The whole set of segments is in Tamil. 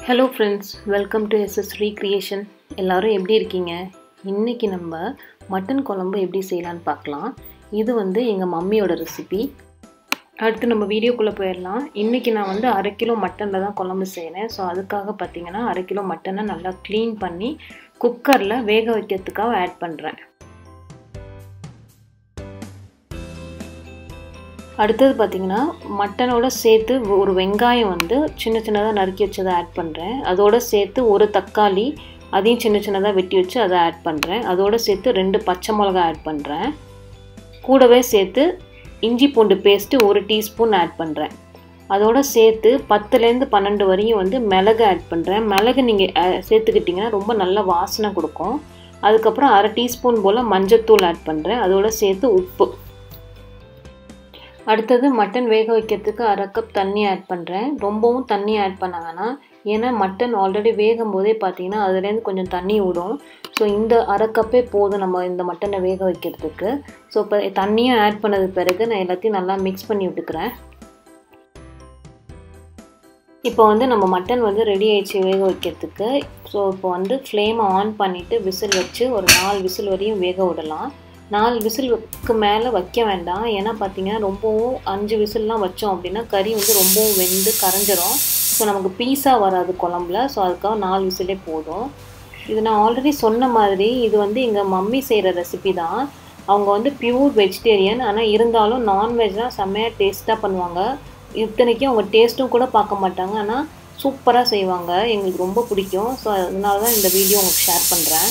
hello friends welcome to SS recreation எல்லோரும் எப்படி இருக்கீங்க இன்றைக்கி நம்ம மட்டன் குழம்பு எப்படி செய்யலான்னு பார்க்கலாம் இது வந்து எங்கள் மம்மியோட ரெசிபி அடுத்து நம்ம வீடியோக்குள்ளே போயிடலாம் இன்றைக்கி நான் வந்து அரை கிலோ மட்டனில் தான் குழம்பு செய்கிறேன் ஸோ அதுக்காக பார்த்தீங்கன்னா அரை கிலோ மட்டனை நல்லா க்ளீன் பண்ணி குக்கரில் வேக வைக்கிறதுக்காக ஆட் பண்ணுறேன் அடுத்தது பார்த்திங்கன்னா மட்டனோட சேர்த்து ஒரு வெங்காயம் வந்து சின்ன சின்னதாக நறுக்கி வச்சதை ஆட் பண்ணுறேன் அதோடு சேர்த்து ஒரு தக்காளி அதையும் சின்ன சின்னதாக வெட்டி வச்சு அதை ஆட் பண்ணுறேன் அதோடு சேர்த்து ரெண்டு பச்சை மிளகா ஆட் பண்ணுறேன் கூடவே சேர்த்து இஞ்சி பூண்டு பேஸ்ட்டு ஒரு டீஸ்பூன் ஆட் பண்ணுறேன் அதோடு சேர்த்து பத்துலேருந்து பன்னெண்டு வரையும் வந்து மிளகு ஆட் பண்ணுறேன் மிளகு நீங்கள் சேர்த்துக்கிட்டிங்கன்னா ரொம்ப நல்ல வாசனை கொடுக்கும் அதுக்கப்புறம் அரை டீஸ்பூன் போல் மஞ்சத்தூள் ஆட் பண்ணுறேன் அதோடு சேர்த்து உப்பு அடுத்தது மட்டன் வேக வைக்கிறதுக்கு அரை கப் தண்ணி ஆட் பண்ணுறேன் ரொம்பவும் தண்ணி ஆட் பண்ண வேணாம் ஏன்னா மட்டன் ஆல்ரெடி வேகும் போதே பார்த்தீங்கன்னா அதுலேருந்து கொஞ்சம் தண்ணி விடும் ஸோ இந்த அரை கப்பே போதும் நம்ம இந்த மட்டனை வேக வைக்கிறதுக்கு ஸோ இப்போ தண்ணியும் ஆட் பண்ணது பிறகு நான் எல்லாத்தையும் நல்லா மிக்ஸ் பண்ணி விட்டுக்கிறேன் இப்போ வந்து நம்ம மட்டன் வந்து ரெடி ஆயிடுச்சு வேக வைக்கிறதுக்கு ஸோ இப்போ வந்து ஃப்ளேமை ஆன் பண்ணிவிட்டு விசில் வச்சு ஒரு நாலு விசில் வரையும் வேக விடலாம் நாலு விசிலுக்கு மேலே வைக்க வேண்டாம் ஏன்னா பார்த்தீங்கன்னா ரொம்பவும் அஞ்சு விசில்லாம் வச்சோம் அப்படின்னா கறி வந்து ரொம்பவும் வெந்து கரைஞ்சிரும் ஸோ நமக்கு பீஸாக வராது குழம்புல ஸோ அதுக்காக நாலு விசிலே போதும் இது நான் ஆல்ரெடி சொன்ன மாதிரி இது வந்து எங்கள் மம்மி செய்கிற ரெசிபி தான் அவங்க வந்து பியூர் வெஜிடேரியன் ஆனால் இருந்தாலும் நான்வெஜ்லாம் செம்மையாக டேஸ்ட்டாக பண்ணுவாங்க இத்தனைக்கும் அவங்க டேஸ்ட்டும் கூட பார்க்க மாட்டாங்க ஆனால் சூப்பராக செய்வாங்க எங்களுக்கு ரொம்ப பிடிக்கும் ஸோ அதனால தான் இந்த வீடியோ உங்களுக்கு ஷேர் பண்ணுறேன்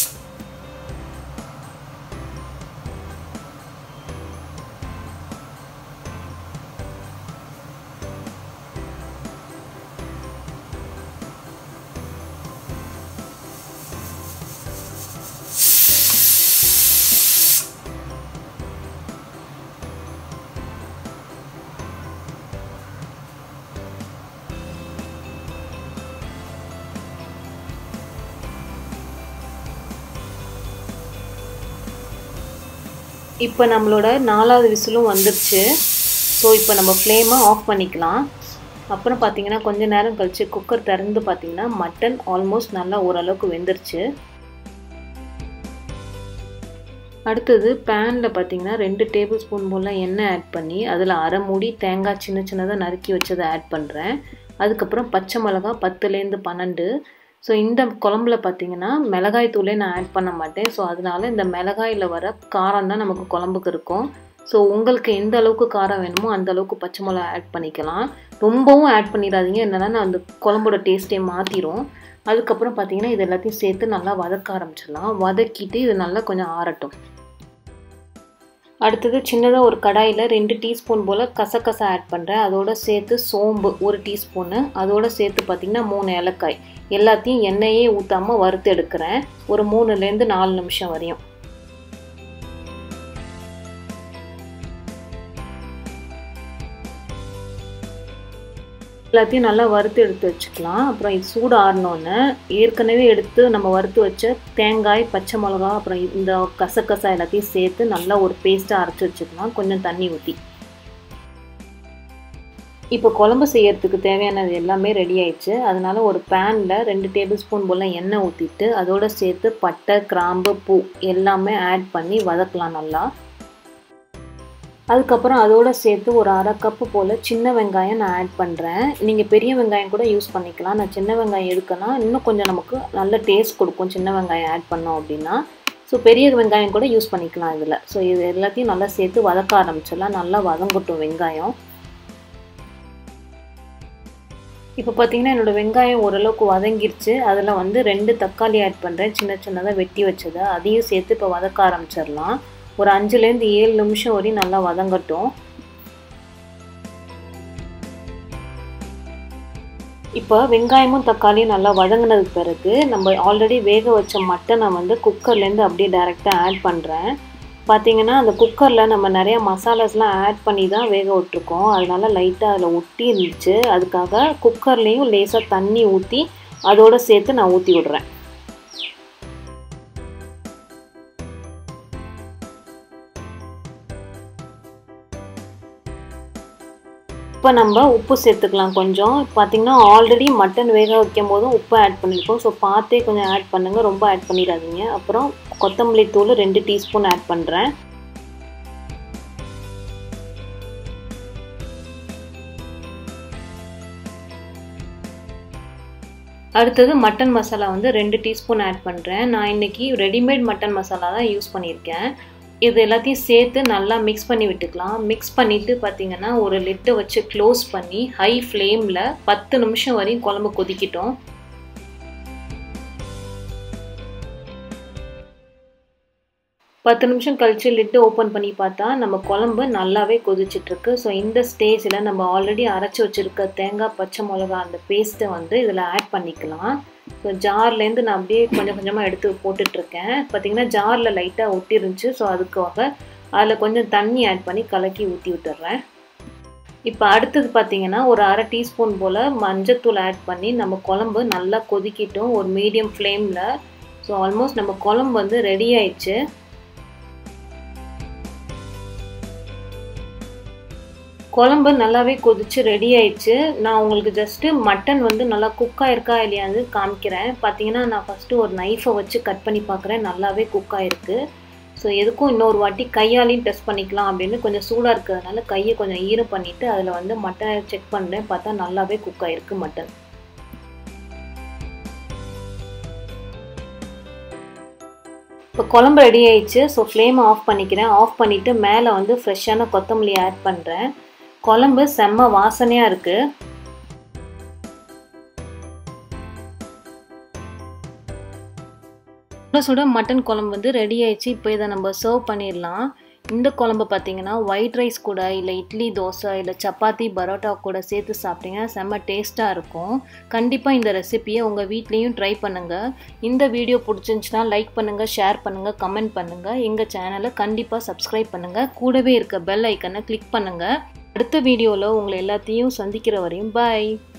இப்போ நம்மளோட நாலாவது விசிலும் வந்துருச்சு ஸோ இப்போ நம்ம ஃப்ளேமை ஆஃப் பண்ணிக்கலாம் அப்புறம் பார்த்தீங்கன்னா கொஞ்ச நேரம் கழித்து குக்கர் திறந்து பார்த்தீங்கன்னா மட்டன் ஆல்மோஸ்ட் நல்லா ஓரளவுக்கு வெந்துருச்சு அடுத்தது பேனில் பார்த்தீங்கன்னா ரெண்டு டேபிள் ஸ்பூன் போல் எண்ணெய் ஆட் பண்ணி அதில் அரை மூடி தேங்காய் சின்ன சின்னதாக நறுக்கி வச்சதை ஆட் பண்ணுறேன் அதுக்கப்புறம் பச்சை மிளகா பத்துலேருந்து பன்னெண்டு ஸோ இந்த குழம்புல பார்த்தீங்கன்னா மிளகாய் தூளே நான் ஆட் பண்ண மாட்டேன் ஸோ அதனால இந்த மிளகாயில் வர காரம் தான் நமக்கு குழம்புக்கு இருக்கும் ஸோ உங்களுக்கு எந்த அளவுக்கு காரம் வேணுமோ அந்த அளவுக்கு பச்சை மிளகா ஆட் பண்ணிக்கலாம் ரொம்பவும் ஆட் பண்ணிடாதீங்க என்னென்னா நான் அந்த குழம்போட டேஸ்ட்டே மாற்றிடும் அதுக்கப்புறம் பார்த்தீங்கன்னா இது எல்லாத்தையும் சேர்த்து நல்லா வதக்க ஆரம்பிச்சிடலாம் வதக்கிட்டு இது நல்லா கொஞ்சம் ஆறட்டும் அடுத்தது சின்னதாக ஒரு கடாயில் ரெண்டு டீஸ்பூன் போல் கசகசா ஆட் பண்ணுறேன் அதோட சேர்த்து சோம்பு ஒரு டீஸ்பூனு அதோட சேர்த்து பார்த்திங்கன்னா மூணு ஏலக்காய் எல்லாத்தையும் எண்ணெயே ஊற்றாமல் வறுத்து எடுக்கிறேன் ஒரு மூணுலேருந்து நாலு நிமிஷம் வரையும் எல்லாத்தையும் நல்லா வறுத்து எடுத்து வச்சுக்கலாம் அப்புறம் இது சூடு ஆறினோன்னே ஏற்கனவே எடுத்து நம்ம வறுத்து வச்ச தேங்காய் பச்சை மிளகா அப்புறம் இந்த கசக்கசா எல்லாத்தையும் சேர்த்து நல்லா ஒரு பேஸ்ட்டாக அரைச்சி வச்சுக்கலாம் கொஞ்சம் தண்ணி ஊற்றி இப்போ குழம்பு செய்யறதுக்கு தேவையானது எல்லாமே ரெடி ஆயிடுச்சு அதனால ஒரு பேனில் ரெண்டு டேபிள் ஸ்பூன் போல் எண்ணெய் ஊற்றிட்டு அதோடு சேர்த்து பட்டை கிராம்பு பூ எல்லாமே ஆட் பண்ணி வதக்கலாம் நல்லா அதுக்கப்புறம் அதோடு சேர்த்து ஒரு அரை கப்பு போல் சின்ன வெங்காயம் நான் ஆட் பண்ணுறேன் நீங்கள் பெரிய வெங்காயம் கூட யூஸ் பண்ணிக்கலாம் நான் சின்ன வெங்காயம் எடுக்கனா இன்னும் கொஞ்சம் நமக்கு நல்ல டேஸ்ட் கொடுக்கும் சின்ன வெங்காயம் ஆட் பண்ணோம் அப்படின்னா ஸோ பெரிய வெங்காயம் கூட யூஸ் பண்ணிக்கலாம் இதில் ஸோ இது எல்லாத்தையும் நல்லா சேர்த்து வதக்க ஆரம்பிச்சிடலாம் நல்லா வதங்கட்டும் வெங்காயம் இப்போ பார்த்தீங்கன்னா என்னோடய வெங்காயம் ஓரளவுக்கு வதங்கிருச்சு அதில் வந்து ரெண்டு தக்காளி ஆட் பண்ணுறேன் சின்ன சின்னதாக வெட்டி வச்சதை அதையும் சேர்த்து இப்போ வதக்க ஆரம்பிச்சிடலாம் ஒரு அஞ்சுலேருந்து ஏழு நிமிஷம் வரையும் நல்லா வதங்கட்டும் இப்போ வெங்காயமும் தக்காளியும் நல்லா வதங்கினதுக்கு பிறகு நம்ம ஆல்ரெடி வேக வச்ச மட்டனை வந்து குக்கர்லேருந்து அப்படியே டைரெக்டாக ஆட் பண்ணுறேன் பார்த்தீங்கன்னா அந்த குக்கரில் நம்ம நிறையா மசாலாஸ்லாம் ஆட் பண்ணி தான் வேக விட்ருக்கோம் அதனால லைட்டாக அதில் ஒட்டி இருந்துச்சு அதுக்காக குக்கர்லேயும் லேசாக தண்ணி ஊற்றி அதோடு சேர்த்து நான் ஊற்றி விடுறேன் இப்போ நம்ம உப்பு சேர்த்துக்கலாம் கொஞ்சம் பார்த்தீங்கன்னா ஆல்ரெடி மட்டன் வேக வைக்கும் போதும் உப்பு ஆட் பண்ணியிருக்கோம் ஸோ பார்த்தே கொஞ்சம் ஆட் பண்ணுங்கள் ரொம்ப ஆட் பண்ணிடாதீங்க அப்புறம் கொத்தமல்லி தூள் ரெண்டு டீஸ்பூன் ஆட் பண்ணுறேன் அடுத்தது மட்டன் மசாலா வந்து ரெண்டு டீஸ்பூன் ஆட் பண்ணுறேன் நான் இன்றைக்கி ரெடிமேட் மட்டன் மசாலா தான் யூஸ் பண்ணியிருக்கேன் இது எல்லாத்தையும் சேர்த்து நல்லா மிக்ஸ் பண்ணி விட்டுக்கலாம் மிக்ஸ் பண்ணிவிட்டு பார்த்தீங்கன்னா ஒரு லிட்டை வச்சு க்ளோஸ் பண்ணி ஹை ஃப்ளேமில் பத்து நிமிஷம் வரையும் குழம்பு கொதிக்கிட்டோம் பத்து நிமிஷம் கழித்து லிட்டு ஓப்பன் பண்ணி பார்த்தா நம்ம குழம்பு நல்லாவே கொதிச்சிட்ருக்கு ஸோ இந்த ஸ்டேஜில் நம்ம ஆல்ரெடி அரைச்சி வச்சுருக்க தேங்காய் பச்சை மிளகா அந்த பேஸ்ட்டை வந்து இதில் ஆட் பண்ணிக்கலாம் ஸோ ஜார்லேருந்து நான் அப்படியே கொஞ்சம் கொஞ்சமாக எடுத்து போட்டுட்ருக்கேன் பார்த்திங்கன்னா ஜாரில் லைட்டாக ஒட்டி இருந்துச்சு ஸோ அதுக்காக அதில் கொஞ்சம் தண்ணி ஆட் பண்ணி கலக்கி ஊற்றி விட்டுறேன் இப்போ அடுத்தது பார்த்தீங்கன்னா ஒரு அரை டீஸ்பூன் போல் மஞ்சத்தூள் ஆட் பண்ணி நம்ம குழம்பு நல்லா கொதிக்கிட்டோம் ஒரு மீடியம் ஃப்ளேமில் ஸோ ஆல்மோஸ்ட் நம்ம குழம்பு வந்து ரெடி ஆயிடுச்சு குழம்பு நல்லாவே கொதிச்சு ரெடி ஆயிடுச்சு நான் உங்களுக்கு ஜஸ்ட்டு மட்டன் வந்து நல்லா குக் ஆயிருக்கா இல்லையான்னு காமிக்கிறேன் பார்த்தீங்கன்னா நான் ஃபஸ்ட்டு ஒரு நைஃபை வச்சு கட் பண்ணி பார்க்குறேன் நல்லாவே குக் ஆயிருக்கு ஸோ எதுக்கும் இன்னொரு வாட்டி கையாலையும் டெஸ்ட் பண்ணிக்கலாம் அப்படின்னு கொஞ்சம் சூடாக இருக்கிறதுனால கையை கொஞ்சம் ஈரம் பண்ணிவிட்டு அதில் வந்து மட்டனை செக் பண்ணுறேன் பார்த்தா நல்லாவே குக் ஆயிருக்கு மட்டன் இப்போ குழம்பு ரெடி ஆயிடுச்சு ஸோ ஃப்ளேமை ஆஃப் பண்ணிக்கிறேன் ஆஃப் பண்ணிவிட்டு மேலே வந்து ஃப்ரெஷ்ஷான கொத்தமல்லி ஆட் பண்ணுறேன் குழம்பு செம்ம வாசனையாக இருக்குது சுட சுட மட்டன் குழம்பு வந்து ரெடி ஆயிடுச்சு இப்போ இதை நம்ம சர்வ் பண்ணிடலாம் இந்த குழம்பு பார்த்தீங்கன்னா ஒயிட் ரைஸ் கூட இல்லை இட்லி தோசை இல்லை சப்பாத்தி பரோட்டா கூட சேர்த்து சாப்பிட்டீங்க செம்ம டேஸ்ட்டாக இருக்கும் கண்டிப்பாக இந்த ரெசிப்பியை உங்கள் வீட்லேயும் ட்ரை பண்ணுங்கள் இந்த வீடியோ பிடிச்சிருந்துச்சுன்னா லைக் பண்ணுங்கள் ஷேர் பண்ணுங்கள் கமெண்ட் பண்ணுங்கள் எங்கள் சேனலை கண்டிப்பாக சப்ஸ்கிரைப் பண்ணுங்கள் கூடவே இருக்க பெல் ஐக்கனை கிளிக் பண்ணுங்கள் அடுத்த வீடியோவில் உங்களை எல்லாத்தையும் சந்திக்கிற வரையும் பாய்